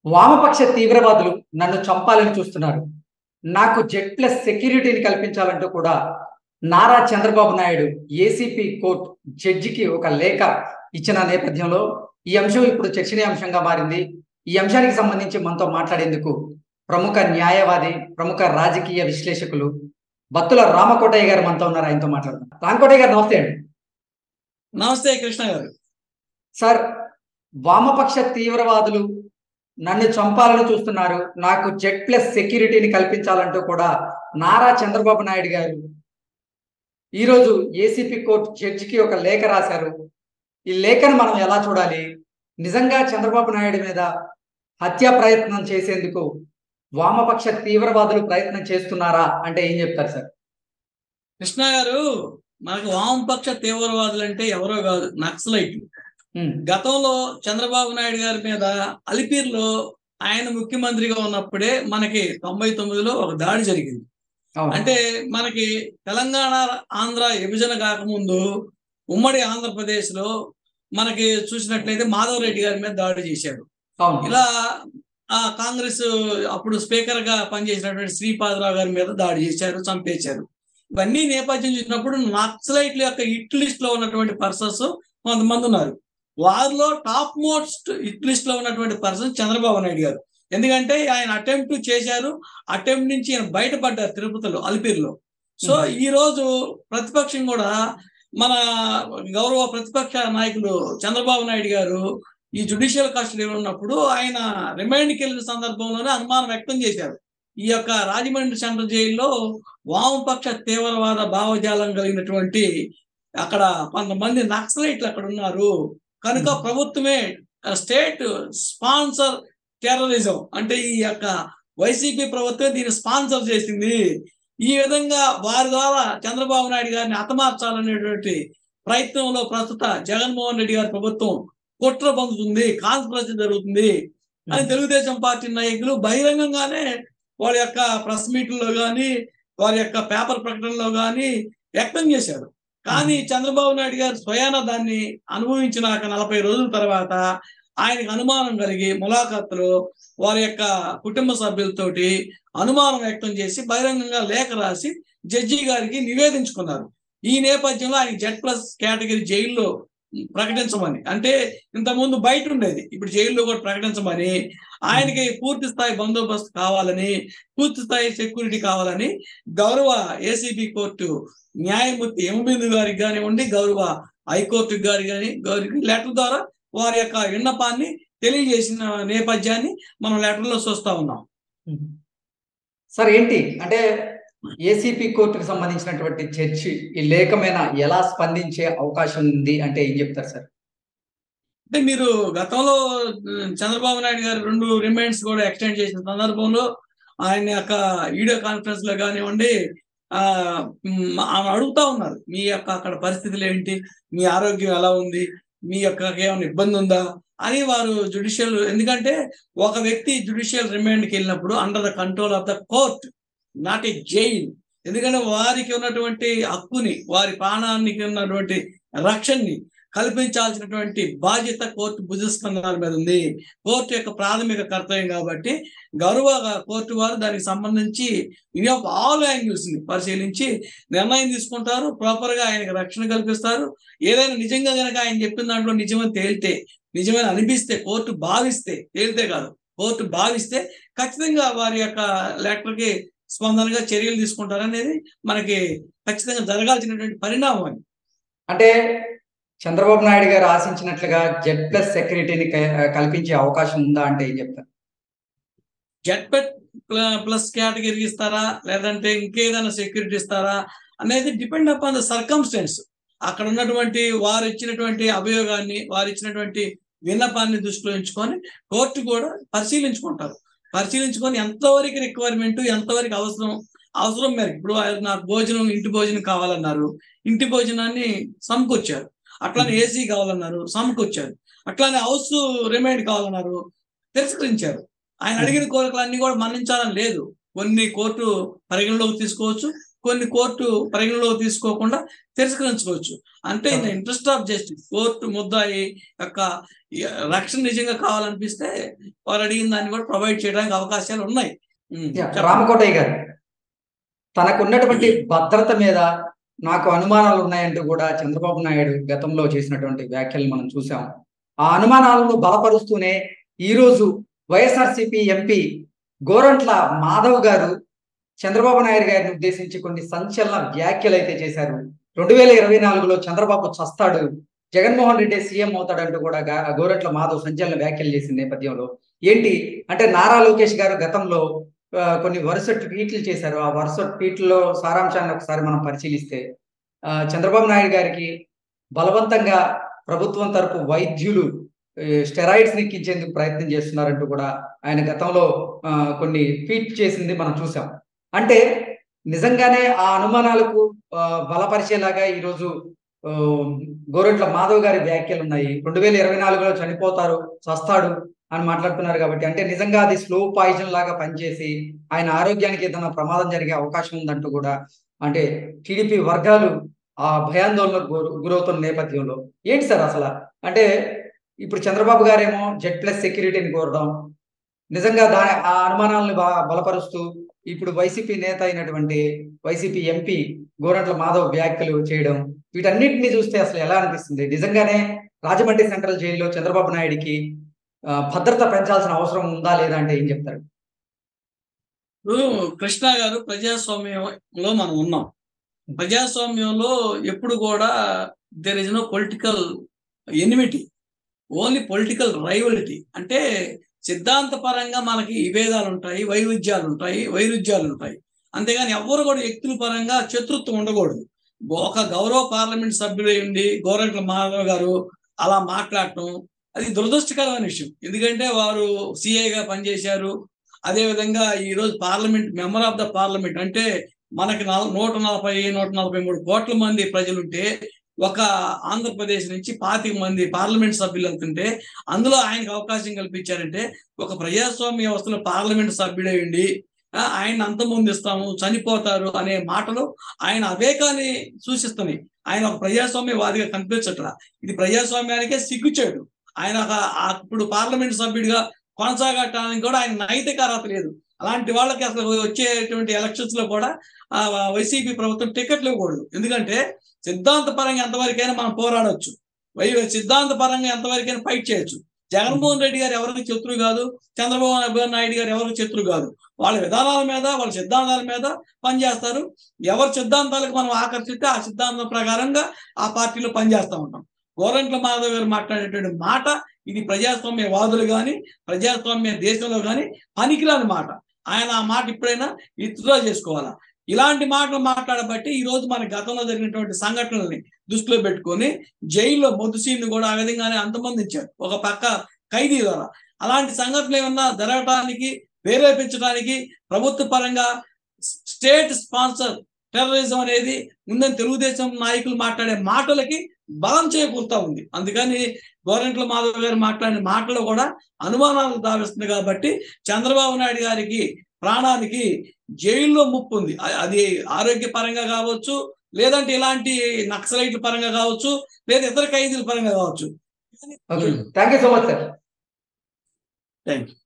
వామపక్ష తీవ్రవాదులు నన్ను చంపాలని చూస్తున్నారు నాకు జెడ్ ప్లస్ సెక్యూరిటీని కల్పించాలంటూ కూడా నారా చంద్రబాబు నాయుడు ఏసీపీ కోర్టు జడ్జికి ఒక లేఖ ఇచ్చిన నేపథ్యంలో ఈ అంశం ఇప్పుడు చర్చనీయాంశంగా మారింది ఈ అంశానికి సంబంధించి మనతో మాట్లాడేందుకు ప్రముఖ న్యాయవాది ప్రముఖ రాజకీయ విశ్లేషకులు బత్తుల రామకోటయ్య గారు మనతో ఉన్నారు ఆయనతో మాట్లాడదాం రామకోటయ్య గారు నమస్తే అండి నమస్తే కృష్ణ గారు సార్ వామపక్ష తీవ్రవాదులు నన్ను చంపాలని చూస్తున్నారు నాకు జెడ్ ప్లస్ సెక్యూరిటీని కల్పించాలంటూ కూడా నారా చంద్రబాబు నాయుడు గారు ఈరోజు ఏసీపీ కోర్టు జడ్జికి ఒక లేఖ రాశారు ఈ లేఖను మనం ఎలా చూడాలి నిజంగా చంద్రబాబు నాయుడు మీద హత్యా ప్రయత్నం చేసేందుకు వామపక్ష తీవ్రవాదులు ప్రయత్నం చేస్తున్నారా అంటే ఏం చెప్తారు సార్ కృష్ణ గారు మనకు వామపక్ష తీవ్రవాదులు అంటే ఎవరో కాదు నక్సలైట్ ఉమ్, గతంలో చంద్రబాబు నాయుడు గారి మీద అలిపీర్లో ఆయన ముఖ్యమంత్రిగా ఉన్నప్పుడే మనకి తొంభై తొమ్మిదిలో ఒక దాడి జరిగింది అవును అంటే మనకి తెలంగాణ ఆంధ్ర విభజన కాకముందు ఉమ్మడి ఆంధ్రప్రదేశ్ లో మనకి చూసినట్లయితే మాధవ్ రెడ్డి గారి మీద దాడి చేశాడు అవును ఇలా ఆ కాంగ్రెస్ అప్పుడు స్పీకర్ గా పనిచేసినటువంటి శ్రీపాదరావు గారి మీద దాడి చేశారు చంపేశారు ఇవన్నీ నేపథ్యం చూసినప్పుడు నక్సలైట్ల యొక్క హిట్ లిస్ట్ లో ఉన్నటువంటి పర్సన్స్ కొంతమంది ఉన్నారు వారిలో టాప్ మోస్ట్ హిట్ లిస్ట్ లో ఉన్నటువంటి పర్సన్ చంద్రబాబు నాయుడు గారు ఎందుకంటే ఆయన అటెంప్ట్ చేశారు అటెంప్ట్ నుంచి ఆయన బయటపడ్డారు తిరుపతిలో అలిపిరిలో సో ఈ రోజు ప్రతిపక్షం కూడా మన గౌరవ ప్రతిపక్ష నాయకులు చంద్రబాబు నాయుడు గారు ఈ జుడిషియల్ కస్టడీలో ఉన్నప్పుడు ఆయన రిమైండ్కి వెళ్ళిన సందర్భంలోనే అనుమానం వ్యక్తం చేశారు ఈ యొక్క రాజమండ్రి సెంట్రల్ జైల్లో వామపక్ష తీవ్రవాద భావజాలం కలిగినటువంటి అక్కడ కొంతమంది నక్సలైట్లు అక్కడ ఉన్నారు కనుక ప్రభుత్వమే స్టేట్ స్పాన్సర్ టెర్రరిజం అంటే ఈ యొక్క వైసీపీ ప్రభుత్వం దీన్ని స్పాన్సర్ చేసింది ఈ విధంగా వారి ద్వారా చంద్రబాబు నాయుడు గారిని హతమార్చాలనేటువంటి ప్రయత్నంలో ప్రస్తుత జగన్మోహన్ రెడ్డి గారి ప్రభుత్వం కుట్ర పొందుతుంది కాన్స్పిరసీ జరుగుతుంది అని తెలుగుదేశం పార్టీ నాయకులు బహిరంగంగానే వాళ్ళ యొక్క ప్రెస్ మీట్లో కానీ వారి యొక్క పేపర్ ప్రకటనలో కానీ వ్యక్తం చేశారు కానీ చంద్రబాబు నాయుడు గారు స్వయాన దాన్ని అనుభవించినాక నలభై రోజుల తర్వాత ఆయనకు అనుమానం కలిగి ములాఖాతులో వారి యొక్క కుటుంబ సభ్యులతోటి అనుమానం వ్యక్తం చేసి బహిరంగంగా లేఖ రాసి జడ్జి గారికి నివేదించుకున్నారు ఈ నేపథ్యంలో ఆయన జెడ్ ప్లస్ కేటగిరీ జైల్లో ప్రకటించమని అంటే ఇంతకుముందు బయట ఉండేది ఇప్పుడు జైల్లో కూడా ప్రకటించమని ఆయనకి పూర్తి స్థాయి బందోబస్తు కావాలని పూర్తి స్థాయి సెక్యూరిటీ కావాలని గౌరవ ఏసీబీ కోర్టు న్యాయమూర్తి ఎంబిందు గారికి కానివ్వండి గౌరవ హైకోర్టు గారి కానీ గారికి లెటర్ ద్వారా వారి యొక్క విన్నపాన్ని తెలియజేసిన నేపథ్యాన్ని మనం లెటర్లో చూస్తా ఉన్నాం సార్ ఏంటి అంటే ఏసీపీ కోర్టుకు సంబంధించినటువంటి చర్చి ఈ లేఖ మీద ఎలా స్పందించే అవకాశం ఉంది అంటే ఏం చెప్తారు సార్ అంటే మీరు గతంలో ఉమ్, చంద్రబాబు నాయుడు గారు రెండు రిమైండ్స్ కూడా ఎక్స్టెండ్ చేసిన సందర్భంలో ఆయన యొక్క వీడియో కాన్ఫరెన్స్ లో కానివ్వండి ఆ ఉమ్, ఆమె అడుగుతా ఉన్నారు మీ యొక్క అక్కడ పరిస్థితులు ఏంటి మీ ఆరోగ్యం ఎలా ఉంది మీ యొక్క ఏమైనా ఇబ్బంది ఉందా అని వారు జుడిషియల్ ఎందుకంటే ఒక వ్యక్తి జుడిషియల్ రిమాండ్కి వెళ్ళినప్పుడు under the control of the court not a jail ఎందుకంటే వారికి ఉన్నటువంటి హక్కుని వారి ప్రాణానికి ఉన్నటువంటి రక్షణని కల్పించాల్సినటువంటి బాధ్యత కోర్టు భుజస్కంధాల మీద ఉంది కోర్టు యొక్క ప్రాథమిక కర్తవ్యం కాబట్టి గౌరవ కోర్టు వారు దానికి సంబంధించి ఇన్ ఆఫ్ ఆల్ యాంగిల్స్ ని పరిశీలించి నిర్ణయం తీసుకుంటారు ప్రాపర్ గా ఆయనకు రక్షణ కల్పిస్తారు ఏదైనా నిజంగా గనక ఆయన చెప్పిన దాంట్లో నిజమని తేలితే నిజమని అనిపిస్తే కోర్టు భావిస్తే తేలితే కాదు కోర్టు భావిస్తే ఖచ్చితంగా వారి యొక్క లెటర్కి స్పందనగా చర్యలు తీసుకుంటారనేది మనకి ఖచ్చితంగా జరగాల్సినటువంటి పరిణామం అది అంటే చంద్రబాబు నాయుడు గారు ఆశించినట్లుగా జెడ్ ప్లస్ సెక్యూరిటీని క- కల్పించే అవకాశం ఉందా అంటే ఏం చెప్తారు జెట్ ప్లస్ కేటగిరీ ఇస్తారా లేదంటే ఇంకేదైనా సెక్యూరిటీ ఇస్తారా అనేది డిపెండ్ అపాన్ ద సర్కమ్స్టెన్స్ అక్కడ ఉన్నటువంటి వారు ఇచ్చినటువంటి అభియోగాన్ని వారు ఇచ్చినటువంటి విన్నపాన్ని దృష్టిలో ఉంచుకొని కోర్టు కూడా పరిశీలించుకుంటారు పరిశీలించుకొని ఎంతవరకు రిక్వైర్మెంట్ ఎంతవరకు అవసరం అవసరం మేరకు ఇప్పుడు ఆయన నాకు భోజనం ఇంటి భోజనం కావాలన్నారు ఇంటి భోజనాన్ని సమకూర్చారు అట్లానే ఏసీ కావాలన్నారు సమకూర్చారు అట్లానే హౌస్ రిమైండ్ కావాలన్నారు తిరస్కరించారు ఆయన అడిగిన కోరికలన్నీ కూడా మన్నించాలని లేదు కొన్ని కోర్టు పరిగణలోకి తీసుకోవచ్చు కొన్ని కోర్టు పరిగణలో తీసుకోకుండా తిరస్కరించుకోవచ్చు అంటే in interest of justice court ముద్దాయి యొక్క ఈ రక్షణ నిజంగా కావాలనిపిస్తే వారు అడిగిన దాన్ని కూడా ప్రొవైడ్ చేయడానికి అవకాశాలు ఉన్నాయి ఉమ్, యా, చెప్పండి. రామకోటయ్య గారు తనకున్నటువంటి భద్రత మీద నాకు అనుమానాలు ఉన్నాయంటూ కూడా చంద్రబాబు నాయుడు గతంలో చేసినటువంటి వ్యాఖ్యలు మనం చూసాం ఆ అనుమానాలను బలపరుస్తూనే ఈరోజు వైఎస్ఆర్సిపి ఎంపీ గోరంట్ల మాధవ్ గారు చంద్రబాబు నాయుడు గారిని ఉద్దేశించి కొన్ని సంచలన వ్యాఖ్యలు అయితే చేశారు రెండు వేల ఇరవై నాలుగులో చంద్రబాబు చస్తాడు జగన్మోహన్ రెడ్డి సీఎం అవుతాడంటూ కూడా గా- గోరంట్ల మాధవ్ సంచలన వ్యాఖ్యలు చేసిన నేపథ్యంలో ఏంటి అంటే నారా లోకేష్ గారు గతంలో ఆ, కొన్ని వరుస ట్వీట్లు చేశారు ఆ వరుస ట్వీట్లలో సారాంశాన్ని ఒకసారి మనం పరిశీలిస్తే ఆ, చంద్రబాబు నాయుడు గారికి బలవంతంగా ప్రభుత్వం తరపు వైద్యులు స్టెరాయిడ్స్ ఎక్కించేందుకు ప్రయత్నం చేస్తున్నారంటూ కూడా ఆయన గతంలో ఆ, కొన్ని ట్వీట్ చేసింది మనం చూసాం అంటే నిజంగానే ఆ అనుమానాలకు ఆ, బలపరిచేలాగా ఈరోజు ఆ, గోరంట్ల మాధవ్ గారి వ్యాఖ్యలు ఉన్నాయి రెండు వేల ఇరవై నాలుగులో చనిపోతారు చస్తాడు అని మాట్లాడుతున్నారు కాబట్టి అంటే నిజంగా అది స్లో పాయిజన్ లాగా పనిచేసి ఆయన ఆరోగ్యానికి ఏదైనా ప్రమాదం జరిగే అవకాశం ఉందంటూ కూడా అంటే టీడీపీ వర్గాలు ఆ భయాందోళనకు గుర- గురవుతున్న నేపథ్యంలో ఏంటి సార్ అసలు అంటే ఇప్పుడు చంద్రబాబు గారేమో జెడ్ ప్లస్ సెక్యూరిటీని కోరడం నిజంగా దా ఆ అనుమానాలను బా బలపరుస్తూ ఇప్పుడు వైసీపీ నేత అయినటువంటి వైసీపీ ఎంపీ గోరంట్ల మాధవ్ వ్యాఖ్యలు చేయడం వీటన్నిటిని చూస్తే అసలు ఎలా అనిపిస్తుంది నిజంగానే రాజమండ్రి సెంట్రల్ జైల్లో చంద్రబాబు నాయుడికి ఆ, భద్రత పెంచాల్సిన అవసరం ఉందా లేదా అంటే ఏం చెప్తారు ఇప్పుడు కృష్ణ గారు ప్రజాస్వామ్యంలో మనం ఉన్నాం ప్రజాస్వామ్యంలో ఎప్పుడు కూడా there is no political enmity only political rivalry అంటే సిద్ధాంతపరంగా మనకి విభేదాలు ఉంటాయి వైరుధ్యాలు ఉంటాయి వైరుధ్యాలు ఉంటాయి అంతేగాని ఎవ్వరు కూడా వ్యక్తుల పరంగా శత్రుత్వం ఉండకూడదు ఒక గౌరవ పార్లమెంట్ సభ్యుడు ఉండి గోరంట్ల మాధవ్ గారు అలా మాట్లాడటం అది దురదృష్టకరమైన విషయం ఎందుకంటే వారు సిఐగా పనిచేశారు అదే విధంగా ఈ రోజు parliament member of the parliament అంటే మనకి నల- నూట నలభై నూట నలభై మూడు కోట్ల మంది ప్రజలుంటే ఒక ఆంధ్రప్రదేశ్ నుంచి పాతిక మంది పార్లమెంట్ సభ్యులు వెళ్తుంటే అందులో ఆయనకు అవకాశం కల్పించారంటే ఒక ప్రజాస్వామ్య వ్యవస్థలో పార్లమెంట్ సభ్యుడే ఉండి ఆ, ఆయన అంతమొందిస్తాము చనిపోతారు అనే మాటలు ఆయన అవేకాన్ని సూచిస్తున్నాయి ఆయన ఒక ప్రజాస్వామ్యవాదిగా కనిపించట్లా ఇది ప్రజాస్వామ్యానికే సిగ్గుచాడు ఆయన ఒక ఆ ఇప్పుడు పార్లమెంట్ సభ్యుడిగా కొనసాగటానికి కూడా ఆయన నైతిక అర్హత లేదు అలాంటి వాళ్ళకి అసలు వచ్చేటువంటి ఎలక్షన్స్ లో కూడా ఆ వైసీపీ ప్రభుత్వం టికెట్లు ఇవ్వకూడదు ఎందుకంటే సిద్ధాంత పరంగా ఎంతవరకైనా మనం పోరాడొచ్చు వై సిద్ధాంత పరంగా ఎంతవరకైనా ఫైట్ చేయొచ్చు జగన్మోహన్ రెడ్డి గారు ఎవరికి శత్రువు కాదు చంద్రబాబు నాయుడు గారు ఎవరికి శత్రువు కాదు వాళ్ళ విధానాల మీద వాళ్ళ సిద్ధాంతాల మీద పనిచేస్తారు ఎవరి సిద్ధాంతాలకు మనం ఆకర్షిస్తే ఆ సిద్ధాంతం ప్రకారంగా ఆ పార్టీలో పనిచేస్తూ ఉంటాం గోరంట్ల మాధవ్ గారు మాట్లాడేటువంటి మాట ఇది ప్రజాస్వామ్య వాదులు కానీ ప్రజాస్వామ్య దేశంలో కానీ పనికిరాని మాట ఆయన ఆ మాట ఇప్పుడైనా విత్డ్రా చేసుకోవాలా ఇలాంటి మాటలు మాట్లాడబట్టి ఈ రోజు మన గతంలో జరిగినటువంటి సంఘటనల్ని దృష్టిలో పెట్టుకొని జైల్లో మొద్దుసీని కూడా ఆ విధంగానే అంతమందించారు ఒక పక్క ఖైదీ ద్వారా అలాంటి సంఘటనలు ఏమన్నా జరగటానికి ప్రేరేపించడానికి ప్రభుత్వ పరంగా స్టేట్ స్పాన్సర్ టెర్రరిజం అనేది ఉందని తెలుగుదేశం నాయకులు మాట్లాడే మాటలకి బలం చేకూరుతా ఉంది అందుకని గోరంట్ల మాధవ్ గారు మాట్లాడిన మాటలు కూడా అనుమానాలకు దావిస్తుంది కాబట్టి చంద్రబాబు నాయుడు గారికి ప్రాణానికి జైల్లో ముప్పు ఉంది అ- అది ఆరోగ్య పరంగా కావచ్చు లేదంటే ఇలాంటి నక్సలైట్ల పరంగా కావచ్చు లేదా ఇతర ఖైదీల పరంగా కావచ్చు okay thank you so much sir thank you